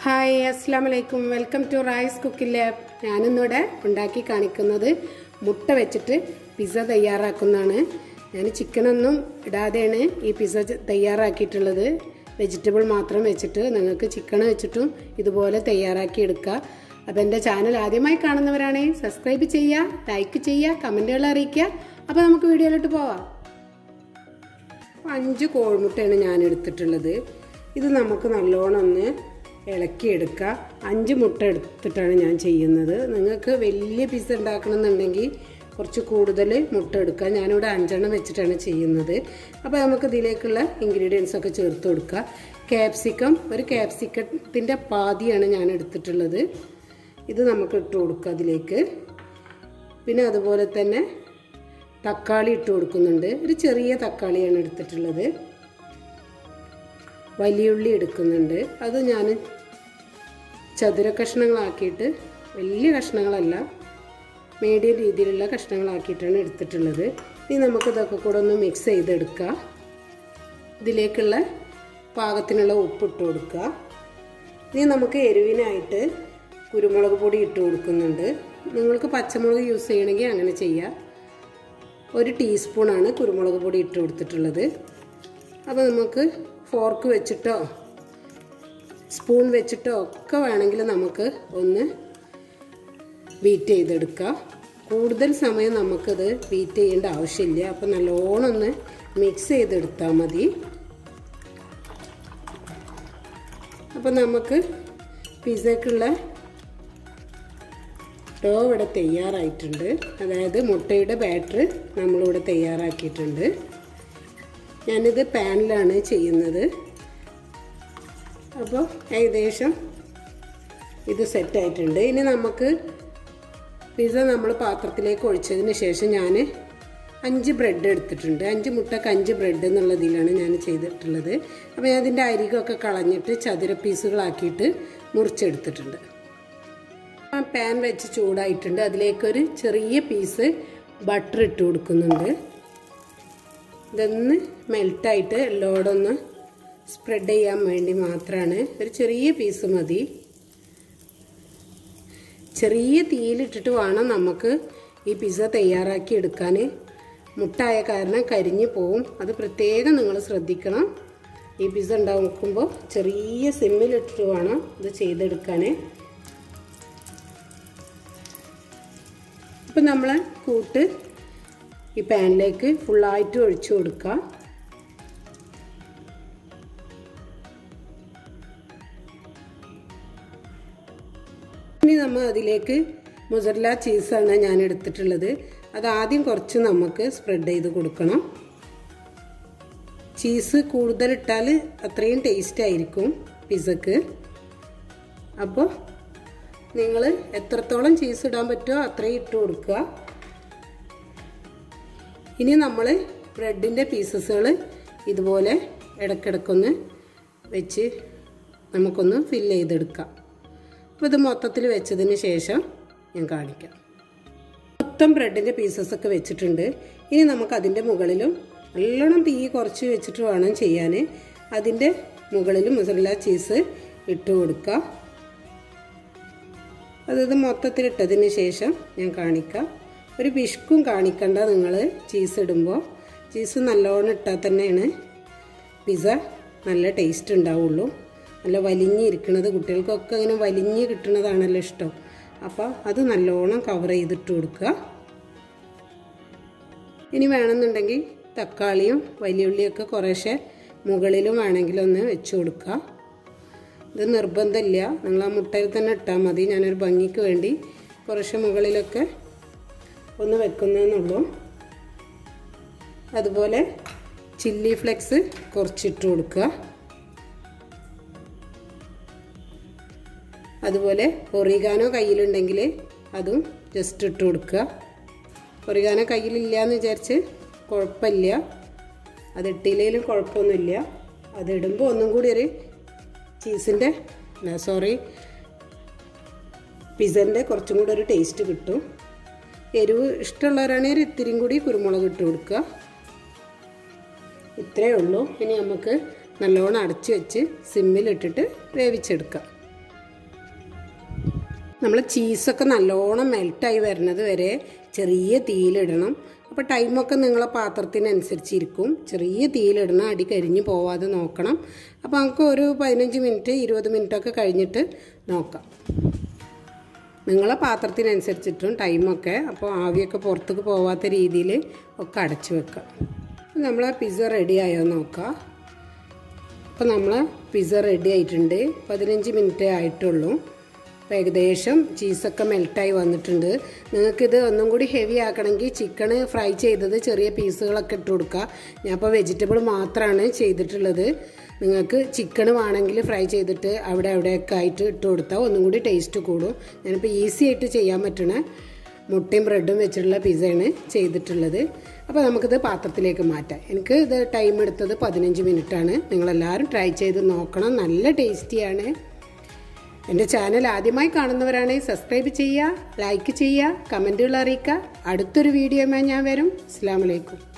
hi അസ്സാം വലൈക്കും welcome to rice cooking lab ഞാനിന്നിവിടെ ഉണ്ടാക്കി കാണിക്കുന്നത് മുട്ട വെച്ചിട്ട് പിസ്സ തയ്യാറാക്കുന്നതാണ് ഞാൻ ചിക്കനൊന്നും ഇടാതെയാണ് ഈ പിസ്സ ച- തയ്യാറാക്കിയിട്ടുള്ളത് വെജിറ്റബിൾ മാത്രം വെച്ചിട്ട് നിങ്ങൾക്ക് ചിക്കൻ വെച്ചിട്ടും ഇതുപോലെ തയ്യാറാക്കി എടുക്കുക അപ്പോൾ എൻ്റെ ചാനൽ ആദ്യമായി കാണുന്നവരാണെങ്കിൽ സബ്സ്ക്രൈബ് ചെയ്യുക ലൈക്ക് ചെയ്യുക കമൻറ്റുകൾ അറിയിക്കുക അപ്പോൾ നമുക്ക് വീഡിയോയിലോട്ട് പോവാം അഞ്ച് കോഴിമുട്ടയാണ് ഞാൻ എടുത്തിട്ടുള്ളത് ഇത് നമുക്ക് നല്ലോണം ഒന്ന് ഇളക്കിയെടുക്കുക അഞ്ച് മുട്ട എടുത്തിട്ടാണ് ഞാൻ ചെയ്യുന്നത് നിങ്ങൾക്ക് വലിയ പിസ്സ ഉണ്ടാക്കണമെന്നുണ്ടെങ്കിൽ കുറച്ച് കൂടുതൽ മുട്ട എടുക്കുക ഞാനിവിടെ അഞ്ചെണ്ണം വെച്ചിട്ടാണ് ചെയ്യുന്നത് അപ്പോൾ നമുക്ക് ഇതിലേക്കുള്ള ഇൻഗ്രീഡിയൻസ് ഒക്കെ ചേർത്ത് കൊടുക്കുക ക്യാപ്സിക്കം ഒരു ക്യാപ്സിക്കത്തിൻ്റെ പാതിയാണ് ഞാൻ എടുത്തിട്ടുള്ളത് ഇത് നമുക്ക് ഇട്ട് കൊടുക്കുക അതിലേക്ക് പിന്നെ അതുപോലെ തന്നെ തക്കാളി ഇട്ട് കൊടുക്കുന്നുണ്ട് ഒരു ചെറിയ തക്കാളിയാണ് എടുത്തിട്ടുള്ളത് വലിയുള്ളി എടുക്കുന്നുണ്ട് അത് ഞാൻ ചതുര കഷ്ണങ്ങളാക്കിയിട്ട് വലിയ കഷ്ണങ്ങളല്ല മീഡിയം രീതിയിലുള്ള കഷ്ണങ്ങളാക്കിയിട്ടാണ് എടുത്തിട്ടുള്ളത് ഇനി നമുക്ക് ഇതൊക്കെ കൂടെ ഒന്ന് മിക്സ് ചെയ്തെടുക്കുക ഇതിലേക്കുള്ള പാകത്തിനുള്ള ഉപ്പ് ഇട്ട് കൊടുക്കുക ഇനി നമുക്ക് എരിവിനായിട്ട് കുരുമുളക് പൊടി ഇട്ട് കൊടുക്കുന്നുണ്ട് നിങ്ങൾക്ക് പച്ചമുളക് യൂസ് ചെയ്യണമെങ്കിൽ അങ്ങനെ ചെയ്യാം ഒരു ടീസ്പൂണാണ് കുരുമുളക് പൊടി ഇട്ട് കൊടുത്തിട്ടുള്ളത് അപ്പോൾ നമുക്ക് ഫോർക്ക് വെച്ചിട്ടോ സ്പൂൺ വെച്ചിട്ടോ ഒക്കെ വേണമെങ്കിൽ നമുക്ക് ഒന്ന് ബീറ്റ് ചെയ്തെടുക്കാം കൂടുതൽ സമയം നമുക്കത് ബീറ്റ് ചെയ്യേണ്ട ആവശ്യമില്ല അപ്പോൾ നല്ലോണം ഒന്ന് മിക്സ് ചെയ്തെടുത്താൽ മതി അപ്പോൾ നമുക്ക് പിസയ്ക്കുള്ള ഡോ ഇവിടെ തയ്യാറായിട്ടുണ്ട് അതായത് മുട്ടയുടെ ബാറ്റർ നമ്മളിവിടെ തയ്യാറാക്കിയിട്ടുണ്ട് ഞാനിത് പാനിലാണ് ചെയ്യുന്നത് അപ്പോൾ ഏകദേശം ഇത് സെറ്റായിട്ടുണ്ട് ഇനി നമുക്ക് പിസ്സ നമ്മൾ പാത്രത്തിലേക്ക് ഒഴിച്ചതിന് ശേഷം ഞാൻ അഞ്ച് ബ്രെഡ് എടുത്തിട്ടുണ്ട് അഞ്ച് മുട്ടക്ക് അഞ്ച് ബ്രെഡ് എന്നുള്ളതിലാണ് ഞാൻ ചെയ്തിട്ടുള്ളത് അപ്പോൾ ഞാൻ അതിൻ്റെ അരികൊക്കെ കളഞ്ഞിട്ട് ചതുര പീസുകളാക്കിയിട്ട് മുറിച്ചെടുത്തിട്ടുണ്ട് ആ പാൻ വെച്ച് ചൂടായിട്ടുണ്ട് അതിലേക്കൊരു ചെറിയ പീസ് ബട്ടർ ഇട്ട് കൊടുക്കുന്നുണ്ട് ഇതൊന്ന് മെൽട്ടായിട്ട് എല്ലോടൊന്ന് സ്പ്രെഡ് ചെയ്യാൻ വേണ്ടി മാത്രമാണ് ഒരു ചെറിയ പീസ് മതി ചെറിയ തീയിലിട്ടിട്ട് വേണം നമുക്ക് ഈ പിസ്സ തയ്യാറാക്കി എടുക്കാൻ മുട്ടായ കാരണം കരിഞ്ഞു പോവും അത് പ്രത്യേകം നിങ്ങൾ ശ്രദ്ധിക്കണം ഈ പിസ്സ ഉണ്ടാക്കുമ്പോൾ ചെറിയ സിമ്മിലിട്ടിട്ട് വേണം ഇത് ചെയ്തെടുക്കാൻ ഇപ്പം നമ്മൾ കൂട്ട് ഈ പാനിലേക്ക് ഫുള്ളായിട്ട് ഒഴിച്ചു കൊടുക്കുക ഇനി നമ്മൾ അതിലേക്ക് മുസറല ചീസാണ് ഞാൻ എടുത്തിട്ടുള്ളത് അത് ആദ്യം കുറച്ച് നമുക്ക് സ്പ്രെഡ് ചെയ്ത് കൊടുക്കണം ചീസ് കൂടുതലിട്ടാൽ അത്രയും ടേസ്റ്റ് ആയിരിക്കും പിസക്ക് അപ്പോൾ നിങ്ങൾ എത്രത്തോളം ചീസ് ഇടാൻ പറ്റുമോ അത്രയും ഇട്ട് കൊടുക്കുക ഇനി നമ്മൾ ബ്രെഡിൻ്റെ പീസസുകൾ ഇതുപോലെ ഇടയ്ക്കിടയ്ക്കൊന്ന് വെച്ച് നമുക്കൊന്ന് ഫില്ല് ചെയ്തെടുക്കാം അപ്പോൾ ഇത് മൊത്തത്തിൽ വെച്ചതിന് ശേഷം ഞാൻ കാണിക്കാം മൊത്തം ബ്രെഡിൻ്റെ പീസസൊക്കെ വെച്ചിട്ടുണ്ട് ഇനി നമുക്ക് അതിൻ്റെ മുകളിലും നല്ലോണം തീ കുറച്ച് വെച്ചിട്ട് വേണം ചെയ്യാൻ അതിൻ്റെ മുകളിൽ മുസല്ല ചീസ് ഇട്ട് കൊടുക്കുക അതത് മൊത്തത്തിൽ ഇട്ടതിന് ശേഷം ഞാൻ കാണിക്കാം ഒരു പിഷ്കും കാണിക്കണ്ട നിങ്ങൾ ചീസ് ഇടുമ്പോൾ ചീസ് നല്ലോണം ഇട്ടാൽ തന്നെയാണ് പിസ്സ നല്ല ടേസ്റ്റ് ഉണ്ടാവുള്ളൂ നല്ല വലിഞ്ഞിരിക്കുന്നത് കുട്ടികൾക്കൊക്കെ ഇങ്ങനെ വലിഞ്ഞ് കിട്ടുന്നതാണല്ലോ ഇഷ്ടം അപ്പോൾ അത് നല്ലോണം കവർ ചെയ്തിട്ട് കൊടുക്കുക ഇനി വേണമെന്നുണ്ടെങ്കിൽ തക്കാളിയും വലിയുള്ളിയൊക്കെ കുറേശ്ശെ മുകളിലും വേണമെങ്കിലൊന്ന് വെച്ച് കൊടുക്കുക ഇത് നിർബന്ധമില്ല നിങ്ങൾ ആ മുട്ടയിൽ തന്നെ ഇട്ടാൽ മതി ഞാനൊരു ഭംഗിക്ക് വേണ്ടി കുറച്ച് മുകളിലൊക്കെ ഒന്ന് വെക്കുന്നതെന്നുള്ളൂ അതുപോലെ ചില്ലി ഫ്ലെക്സ് കുറച്ചിട്ട് കൊടുക്കുക അതുപോലെ ഒറിഗാനോ കയ്യിലുണ്ടെങ്കിൽ അതും ജസ്റ്റ് ഇട്ട് കൊടുക്കുക ഒറിഗാനോ കയ്യിലില്ല എന്ന് വിചാരിച്ച് കുഴപ്പമില്ല അത് ഇട്ടില്ലെങ്കിലും കുഴപ്പമൊന്നുമില്ല അത് ഇടുമ്പോൾ ഒന്നും കൂടി ഒരു ചീസിൻ്റെ സോറി പിസൻ്റെ കുറച്ചും കൂടി ഒരു ടേസ്റ്റ് കിട്ടും എരിവ് ഇഷ്ടമുള്ളവരാണെങ്കിൽ ഇത്തിരിയും കൂടി കുരുമുളക് ഇട്ട് കൊടുക്കുക ഇത്രയേ ഉള്ളൂ ഇനി നമുക്ക് നല്ലോണം അടച്ചു വെച്ച് സിമ്മിലിട്ടിട്ട് വേവിച്ചെടുക്കാം നമ്മൾ ചീസൊക്കെ നല്ലോണം മെൽറ്റായി വരുന്നത് വരെ ചെറിയ തീയിലിടണം അപ്പോൾ ടൈമൊക്കെ നിങ്ങളെ പാത്രത്തിനനുസരിച്ചിരിക്കും ചെറിയ തീയിലിടണം അടി കരിഞ്ഞു പോവാതെ നോക്കണം അപ്പോൾ നമുക്ക് ഒരു പതിനഞ്ച് മിനിറ്റ് ഇരുപത് മിനിറ്റൊക്കെ കഴിഞ്ഞിട്ട് നോക്കാം നിങ്ങളെ പാത്രത്തിനനുസരിച്ചിട്ടും ടൈമൊക്കെ അപ്പോൾ ആവിയൊക്കെ പുറത്തേക്ക് പോവാത്ത രീതിയിൽ ഒക്കെ അടച്ചു വെക്കാം നമ്മളെ പിസ്സ റെഡി ആയോ നോക്കാം അപ്പോൾ നമ്മളെ പിസ്സ റെഡി ആയിട്ടുണ്ട് പതിനഞ്ച് മിനിറ്റേ ആയിട്ടുള്ളൂ അപ്പോൾ ഏകദേശം ചീസൊക്കെ മെൽട്ടായി വന്നിട്ടുണ്ട് നിങ്ങൾക്കിത് ഒന്നും കൂടി ഹെവി ആക്കണമെങ്കിൽ ചിക്കൻ ഫ്രൈ ചെയ്തത് ചെറിയ പീസുകളൊക്കെ ഇട്ട് കൊടുക്കുക ഞാൻ ഇപ്പോൾ വെജിറ്റബിൾ മാത്രമാണ് ചെയ്തിട്ടുള്ളത് നിങ്ങൾക്ക് ചിക്കൻ വേണമെങ്കിൽ ഫ്രൈ ചെയ്തിട്ട് അവിടെ അവിടെയൊക്കെ ആയിട്ട് ഇട്ട് കൊടുത്താൽ ഒന്നും കൂടി ടേസ്റ്റ് കൂടും ഞാനിപ്പോൾ ഈസി ആയിട്ട് ചെയ്യാൻ പറ്റണ മുട്ടയും ബ്രെഡും വെച്ചിട്ടുള്ള പിസ്സയാണ് ചെയ്തിട്ടുള്ളത് അപ്പോൾ നമുക്കിത് പാത്രത്തിലേക്ക് മാറ്റാം എനിക്ക് ഇത് ടൈം എടുത്തത് പതിനഞ്ച് മിനിറ്റാണ് നിങ്ങളെല്ലാവരും ട്രൈ ചെയ്ത് നോക്കണം നല്ല ടേസ്റ്റിയാണ് എൻ്റെ ചാനൽ ആദ്യമായി കാണുന്നവരാണെങ്കിൽ സബ്സ്ക്രൈബ് ചെയ്യുക ലൈക്ക് ചെയ്യുക കമൻറ്റുകൾ അറിയിക്കുക അടുത്തൊരു വീഡിയോയുമായി ഞാൻ വരും അസ്സാം വലൈക്കും